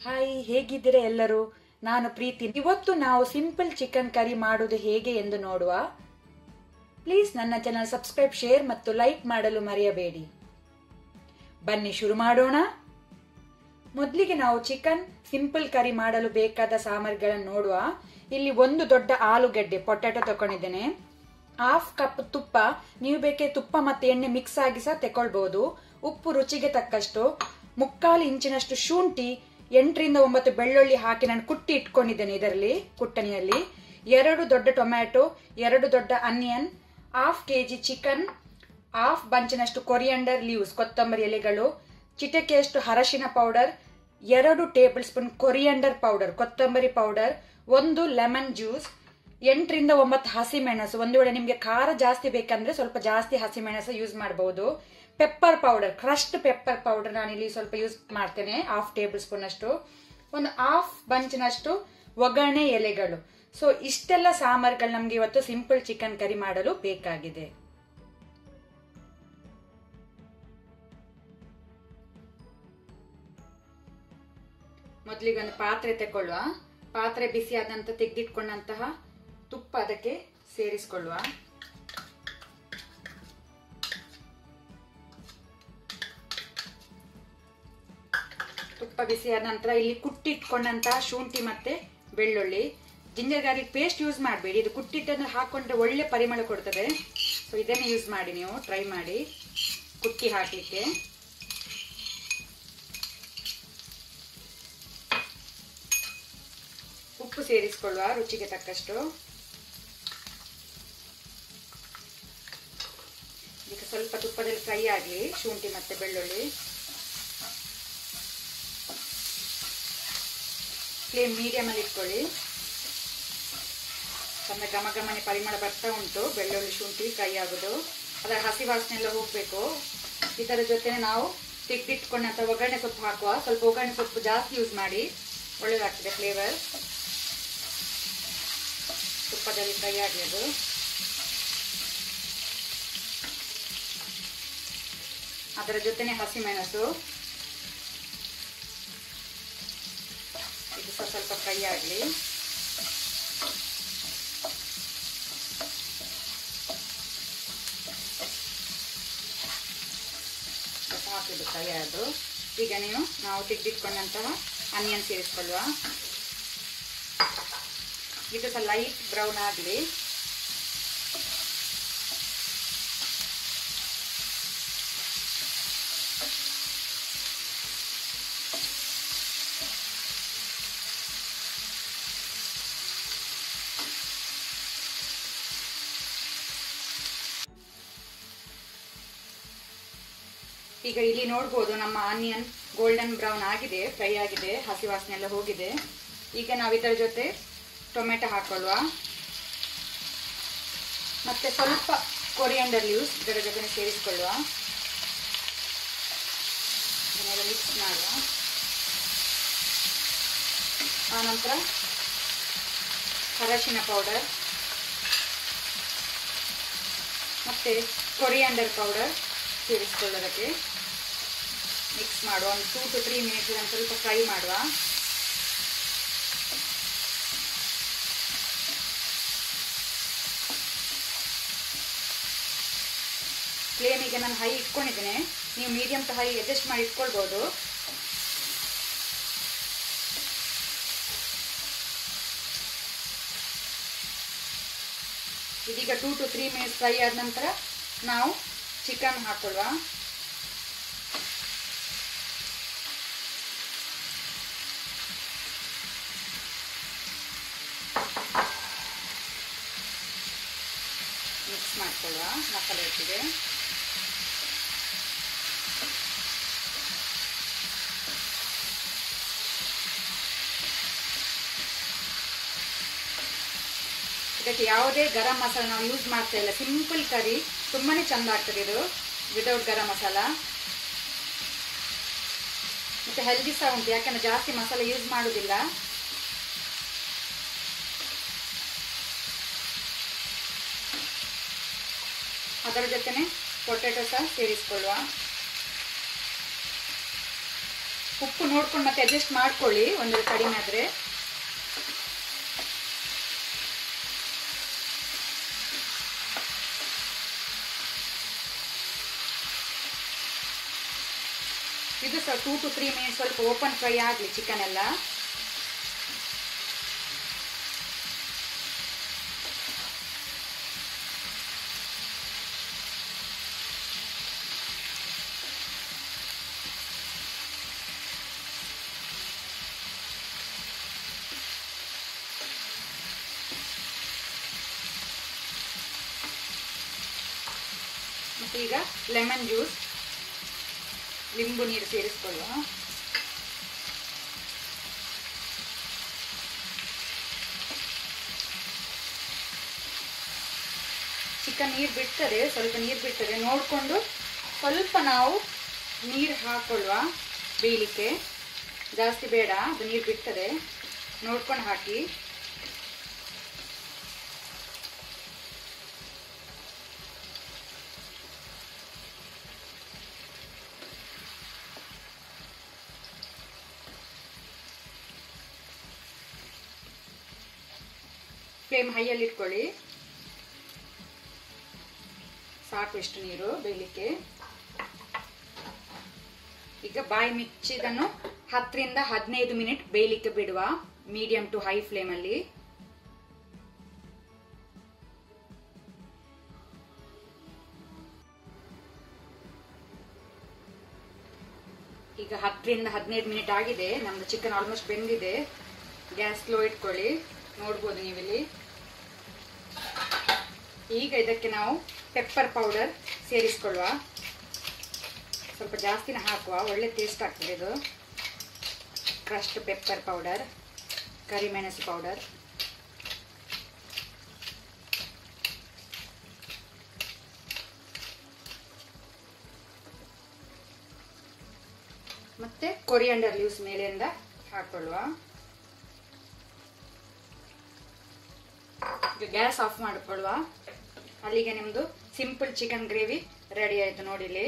hi ಹೇಗಿದ್ದೀರಾ ಎಲ್ಲರೂ ನಾನು ಪ್ರೀತಿ ಇವತ್ತು ನಾವು ಸಿಂಪಲ್ ಚಿಕನ್ ಕರಿ ಮಾಡುವುದು ಹೇಗೆ ಎಂದು ನೋಡುವ ಪ್ಲೀಸ್ ನನ್ನ ಚಾನಲ್ ಸಬ್ಸ್ಕ್ರೈಬ್ ಶೇರ್ ಮತ್ತು ಲೈಕ್ ಮಾಡಲು ಮರೆಯಬೇಡಿ ಬನ್ನಿ ಶುರು ಮಾಡೋಣ ಮೊದಲಿಗೆ ನಾವು ಚಿಕನ್ ಸಿಂಪಲ್ ಕರಿ ಮಾಡಲು ಬೇಕಾದ ಸಾಮಗ್ರಿಗಳನ್ನು ನೋಡುವ ಇಲ್ಲಿ ಒಂದು ದೊಡ್ಡ ಆಲೂಗಡ್ಡೆ ಪೊಟ್ಯಾಟೊ ತಗೊಂಡಿದ್ದೇನೆ ಹಾಫ್ ಕಪ್ ತುಪ್ಪ ನೀವು ಬೇಕೆ ತುಪ್ಪ ಮತ್ತೆ ಎಣ್ಣೆ ಮಿಕ್ಸ್ ಆಗಿ ಸಹ ತಗೊಳ್ಬಹುದು ಉಪ್ಪು ರುಚಿಗೆ ತಕ್ಕಷ್ಟು ಮುಕ್ಕಾಲು ಇಂಚಿನಷ್ಟು ಶುಂಠಿ ಎಂಟರಿಂದ ಒಂಬತ್ತು ಬೆಳ್ಳುಳ್ಳಿ ಹಾಕಿ ನಾನು ಕುಟ್ಟಿ ಇಟ್ಕೊಂಡಿದ್ದೇನೆ ಇದರಲ್ಲಿ ಕುಟ್ಟಣಿಯಲ್ಲಿ ಎರಡು ದೊಡ್ಡ ಟೊಮ್ಯಾಟೊ ಎರಡು ದೊಡ್ಡ onion half KG chicken half ಬಂಚಿನಷ್ಟು ಕೊರಿಯಂಡರ್ ಲೀವ್ಸ್ ಕೊತ್ತಂಬರಿ ಎಲೆಗಳು ಚಿಟಕೆಯಷ್ಟು ಅರಶಿನ ಪೌಡರ್ ಎರಡು ಟೇಬಲ್ ಸ್ಪೂನ್ ಕೊರಿಯಂಡರ್ ಪೌಡರ್ ಕೊತ್ತಂಬರಿ ಪೌಡರ್ ಒಂದು ಲೆಮನ್ ಜ್ಯೂಸ್ ಎಂಟರಿಂದ ಒಂಬತ್ತು ಹಸಿಮೆಣಸು ಒಂದು ವೇಳೆ ನಿಮಗೆ ಖಾರ ಜಾಸ್ತಿ ಬೇಕಂದ್ರೆ ಸ್ವಲ್ಪ ಜಾಸ್ತಿ ಹಸಿಮೆಣಸು ಯೂಸ್ ಮಾಡಬಹುದು pepper powder crushed pepper powder ನಾನು ಇಲ್ಲಿ ಸ್ವಲ್ಪ ಯೂಸ್ ಮಾಡ್ತೇನೆ ಹಾಫ್ ಟೇಬಲ್ ಸ್ಪೂನ್ ಅಷ್ಟು ಒಂದು ಹಾಫ್ ಬಂಚಿನಷ್ಟು ಒಗ್ಗರಣೆ ಎಲೆಗಳು ಸೊ ಇಷ್ಟೆಲ್ಲ ಸಾಮಗ್ರಿಗಳು ನಮಗೆ ಇವತ್ತು ಸಿಂಪಲ್ ಚಿಕನ್ ಕರಿ ಮಾಡಲು ಬೇಕಾಗಿದೆ ಮೊದಲಿಗೆ ಒಂದು ಪಾತ್ರೆ ತಗೊಳ್ಳುವ ಪಾತ್ರೆ ಬಿಸಿ ಆದ ನಂತರ ತೆಗೆದಿಟ್ಕೊಂಡಂತಹ ತುಪ್ಪ ಅದಕ್ಕೆ ಸೇರಿಸಿಕೊಳ್ಳುವ ತುಪ್ಪ ಬಿಸಿ ಆದ ನಂತರ ಇಲ್ಲಿ ಕುಟ್ಟಿಟ್ಕೊಂಡಂತಹ ಶುಂಠಿ ಮತ್ತೆ ಬೆಳ್ಳುಳ್ಳಿ ಜಿಂಜರ್ ಗಾರ್ಲಿಕ್ ಪೇಸ್ಟ್ ಯೂಸ್ ಮಾಡಬೇಡಿ ಇದು ಕುಟ್ಟಿಟ್ಟನ್ನು ಹಾಕೊಂಡ್ರೆ ಒಳ್ಳೆ ಪರಿಮಳ ಕೊಡ್ತದೆ ಸೊ ಇದನ್ನೇ ಯೂಸ್ ಮಾಡಿ ನೀವು ಟ್ರೈ ಮಾಡಿ ಕುಟ್ಟಿ ಹಾಕಲಿಕ್ಕೆ ಉಪ್ಪು ಸೇರಿಸಿಕೊಳ್ಳುವ ರುಚಿಗೆ ತಕ್ಕಷ್ಟು ಈಗ ಸ್ವಲ್ಪ ತುಪ್ಪದಲ್ಲಿ ಫ್ರೈ ಆಗಲಿ ಶುಂಠಿ ಮತ್ತೆ ಬೆಳ್ಳುಳ್ಳಿ ಫ್ಲೇಮ್ ಮೀಡಿಯಮ್ ಅಲ್ಲಿ ಇಟ್ಕೊಳ್ಳಿ ಚಂದ ಘಮ ಘಮನೆ ಪರಿಮಳ ಬರ್ತಾ ಉಂಟು ಬೆಳ್ಳುಳ್ಳಿ ಶುಂಠಿ ಫ್ರೈ ಆಗೋದು ಅದರ ಹಸಿ ವಾಸನೆ ಎಲ್ಲ ಹೋಗ್ಬೇಕು ಇದರ ಜೊತೆ ನಾವು ತೆಗೆದಿಟ್ಕೊಂಡಂತ ಒಗ್ಗರಣೆ ಸೊಪ್ಪು ಹಾಕುವ ಸ್ವಲ್ಪ ಒಗ್ಗರಣೆ ಸೊಪ್ಪು ಜಾಸ್ತಿ ಯೂಸ್ ಮಾಡಿ ಒಳ್ಳೇದಾಗ್ತದೆ ಫ್ಲೇವರ್ ತುಪ್ಪದಲ್ಲಿ ಫ್ರೈ ಆಗಲಿ ಅದರ ಜೊತೆನೆ ಹಸಿಮೆಣಸು ಇದು ಸಹ ಸ್ವಲ್ಪ ಫ್ರೈ ಆಗಲಿ ಹಾಕಿದ್ದು ಫ್ರೈ ಆದು ಈಗ ನೀವು ನಾವು ತೆಗೆದಿಟ್ಕೊಂಡಂತಹ ಆನಿಯನ್ ಸೇರಿಸ್ಕೊಳ್ಳುವ ಇದು ಸಹ ಲೈಟ್ ಬ್ರೌನ್ ಆಗಲಿ ಈಗ ಇಲ್ಲಿ ನೋಡ್ಬೋದು ನಮ್ಮ ಆನಿಯನ್ ಗೋಲ್ಡನ್ ಬ್ರೌನ್ ಆಗಿದೆ ಫ್ರೈ ಆಗಿದೆ ಹಸಿ ವಾಸನೆ ಎಲ್ಲ ಹೋಗಿದೆ ಈಗ ನಾವು ಇದರ ಜೊತೆ ಟೊಮೆಟೊ ಹಾಕೊಳ್ಳುವ ಮತ್ತೆ ಸ್ವಲ್ಪ ಕೊರಿಯಂಡರ್ ಲೀವ್ಸ್ ಇದರ ಜೊತೆ ಸೇರಿಸಿಕೊಳ್ಳುವ ಇದನ್ನೆಲ್ಲ ಮಿಕ್ಸ್ ಮಾಡುವ ಆನಂತರ ಅರಶಿನ ಪೌಡರ್ ಮತ್ತೆ ಕೊರಿಯಂಡರ್ ಪೌಡರ್ ಸೇರಿಸ್ಕೊಳ್ಳೋದಕ್ಕೆ ಮಿಕ್ಸ್ ಮಾಡುವ ಒಂದು ಟೂ ಟು ತ್ರೀ ಮಿನಿಟ್ಸ್ ಒಂದು ಸ್ವಲ್ಪ ಫ್ರೈ ಮಾಡುವ ಫ್ಲೇಮಿಗೆ ನಾನು ಹೈ ಇಟ್ಕೊಂಡಿದ್ದೇನೆ ನೀವು ಮೀಡಿಯಂ ಟು ಹೈ ಅಡ್ಜಸ್ಟ್ ಮಾಡಿ ಇಟ್ಕೊಳ್ಬೋದು ಇದೀಗ two to three minutes fry ಆದ ನಂತರ ನಾವು ಚಿಕನ್ ಹಾಕೊಳ್ಳುವ ಮಿಕ್ಸ್ ಮಾಡ್ಕೊಳ್ಳುವ ಮಸಾಲೆ ಒಟ್ಟಿಗೆ ಇದಕ್ಕೆ ಯಾವುದೇ ಗರಂ ಮಸಾಲ ನಾವು ಯೂಸ್ ಮಾಡ್ತಾ ಇಲ್ಲ ಸಿಂಪಲ್ ಕರಿ ತುಂಬಾನೇ ಚಂದ ಆಗ್ತದೆ ಇದು ವಿದೌಟ್ ಗರಂ ಮಸಾಲ ಮತ್ತೆ ಹೆಲ್ದಿ ಸಹ ಉಂಟು ಯಾಕಂದ್ರೆ ಜಾಸ್ತಿ ಮಸಾಲೆ ಯೂಸ್ ಮಾಡುವುದಿಲ್ಲ ಅದರ ಜೊತೆನೆ ಪೊಟ್ಯಾಟೊ ಸಹ ಸೇರಿಸಿಕೊಳ್ಳುವ ಉಪ್ಪು ನೋಡ್ಕೊಂಡು ಮತ್ತೆ ಅಡ್ಜಸ್ಟ್ ಮಾಡ್ಕೊಳ್ಳಿ ಒಂದು ಕಡಿಮೆ ಆದ್ರೆ ಇದು ಸಹ ಟೂ ಟು ತ್ರೀ ಮಿನಿಟ್ಸ್ ಸ್ವಲ್ಪ ಓಪನ್ ಫ್ರೈ ಆಗಲಿ ಚಿಕನ್ ಎಲ್ಲ ಮತ್ತೆ ಈಗ ಲೆಮನ್ ಜ್ಯೂಸ್ ಲಿಂಬು ನೀರು ಸೇರಿಸ್ಕೊಳ್ಳುವ ಚಿಕನ್ ನೀರು ಬಿಡ್ತದೆ ಸ್ವಲ್ಪ ನೀರು ಬಿಡ್ತದೆ ನೋಡಿಕೊಂಡು ಸ್ವಲ್ಪ ನಾವು ನೀರು ಹಾಕೊಳ್ಳುವ ಬೇಯಲಿಕ್ಕೆ ಜಾಸ್ತಿ ಬೇಡ ಅದು ನೀರು ಬಿಡ್ತದೆ ನೋಡ್ಕೊಂಡು ಹಾಕಿ ಫ್ಲೇಮ್ ಹೈಯಲ್ಲಿ ಇಟ್ಕೊಳ್ಳಿ ಸಾಕು ಇಷ್ಟು ನೀರು ಬೇಯಲಿಕ್ಕೆ ಈಗ ಬಾಯಿ ಮುಚ್ಚಿದನ್ನು ಹತ್ತರಿಂದ ಹದಿನೈದು ಮಿನಿಟ್ ಬೇಯಲಿಕ್ಕೆ ಬಿಡುವ ಮೀಡಿಯಂ ಟು ಹೈ ಫ್ಲೇಮಲ್ಲಿ ಈಗ ಹತ್ತರಿಂದ ಹದಿನೈದು ಮಿನಿಟ್ ಆಗಿದೆ ನಮ್ದು ಚಿಕನ್ ಆಲ್ಮೋಸ್ಟ್ ಬೆಂದಿದೆ ಗ್ಯಾಸ್ ಸ್ಲೋ ಇಟ್ಕೊಳ್ಳಿ ನೋಡ್ಬೋದು ನೀವಿಲ್ಲಿ ಈಗ ಇದಕ್ಕೆ ನಾವು ಪೆಪ್ಪರ್ ಪೌಡರ್ ಸೇರಿಸ್ಕೊಳ್ಳುವ ಸ್ವಲ್ಪ ಜಾಸ್ತಿನ ಹಾಕುವ ಒಳ್ಳೆ ಟೇಸ್ಟ್ ಆಗ್ತದೆ ಇದು ಕ್ರಸ್ಟ್ ಪೆಪ್ಪರ್ ಪೌಡರ್ ಕರಿಮೆಣಸು ಪೌಡರ್ ಮತ್ತೆ ಕೊರಿಯಂಡರ್ ಲೀವ್ಸ್ ಮೇಲೆಯಿಂದ ಹಾಕೊಳ್ಳುವ ಈಗ ಗ್ಯಾಸ್ ಆಫ್ ಮಾಡಿಕೊಳ್ಳುವ ಅಲ್ಲಿಗೆ ನಿಮ್ಮದು ಸಿಂಪಲ್ ಚಿಕನ್ ಗ್ರೇವಿ ರೆಡಿ ಆಯಿತು ನೋಡಿಲಿ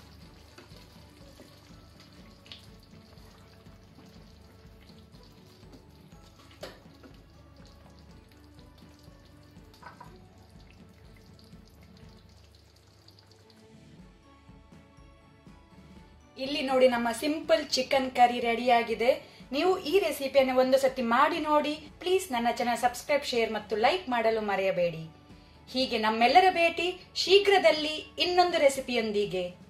ಇಲ್ಲಿ ನೋಡಿ ನಮ್ಮ ಸಿಂಪಲ್ ಚಿಕನ್ ಕರಿ ರೆಡಿಯಾಗಿದೆ ನೀವು ಈ ರೆಸಿಪಿಯನ್ನು ಒಂದು ಸತಿ ಮಾಡಿ ನೋಡಿ ಪ್ಲೀಸ್ ನನ್ನ ಚಾನಲ್ ಸಬ್ಸ್ಕ್ರೈಬ್ ಶೇರ್ ಮತ್ತು ಲೈಕ್ ಮಾಡಲು ಮರೆಯಬೇಡಿ ಹೀಗೆ ನಮ್ಮೆಲ್ಲರ ಭೇಟಿ ಶೀಘ್ರದಲ್ಲಿ ಇನ್ನೊಂದು ರೆಸಿಪಿಯೊಂದಿಗೆ